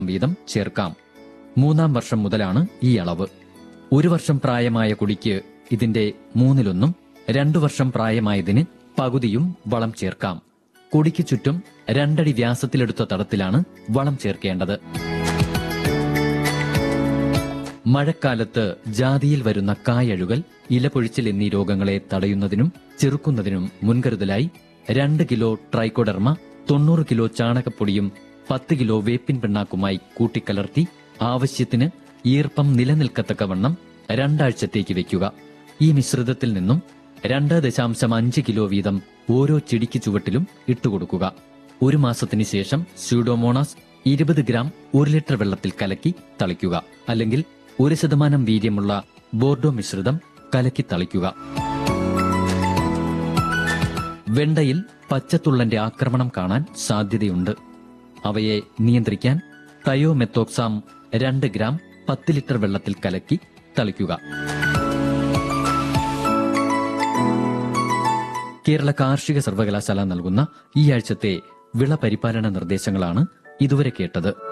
വീതം ചേർക്കാം മൂന്നാം വർഷം മുതലാണ് ഈ അളവ് ഒരു വർഷം പ്രായമായ കൊടിക്ക് ഇതിന്റെ മൂന്നിലൊന്നും രണ്ടു വർഷം പ്രായമായതിന് പകുതിയും വളം ചേർക്കാം കൊടിക്ക് ചുറ്റും രണ്ടടി വ്യാസത്തിലെടുത്ത തടത്തിലാണ് വളം ചേർക്കേണ്ടത് മഴക്കാലത്ത് ജാതിയിൽ വരുന്ന കായഴുകൽ ഇലപൊഴിച്ചിൽ എന്നീ രോഗങ്ങളെ തടയുന്നതിനും ചെറുക്കുന്നതിനും മുൻകരുതലായി രണ്ട് കിലോ ട്രൈക്കോഡർമ തൊണ്ണൂറ് കിലോ ചാണകപ്പൊടിയും പത്ത് കിലോ വേപ്പിൻ പിണ്ണാക്കുമായി കൂട്ടിക്കലർത്തി ആവശ്യത്തിന് ഈർപ്പം നിലനിൽക്കത്തക്കവണ്ണം രണ്ടാഴ്ചത്തേക്ക് വെക്കുക ഈ മിശ്രിതത്തിൽ നിന്നും രണ്ട് ദശാംശം അഞ്ച് കിലോ വീതം ഓരോ ചെടിക്ക് ചുവട്ടിലും ഇട്ടുകൊടുക്കുക ഒരു മാസത്തിന് ശേഷം സ്യൂഡോമോണാസ് ഇരുപത് ഗ്രാം ഒരു ലിറ്റർ വെള്ളത്തിൽ കലക്കി തളിക്കുക അല്ലെങ്കിൽ ഒരു ശതമാനം വീര്യമുള്ള ബോർഡോ മിശ്രിതം കലക്കി തളിക്കുക വെണ്ടയിൽ പച്ചത്തുള്ളന്റെ ആക്രമണം കാണാൻ സാധ്യതയുണ്ട് അവയെ നിയന്ത്രിക്കാൻ തയോമെത്തോക്സാം രണ്ട് ഗ്രാം പത്ത് ലിറ്റർ വെള്ളത്തിൽ കലക്കി തളിക്കുക കേരള കാർഷിക സർവകലാശാല നൽകുന്ന ഈ ആഴ്ചത്തെ വിള പരിപാലന നിർദ്ദേശങ്ങളാണ് ഇതുവരെ കേട്ടത്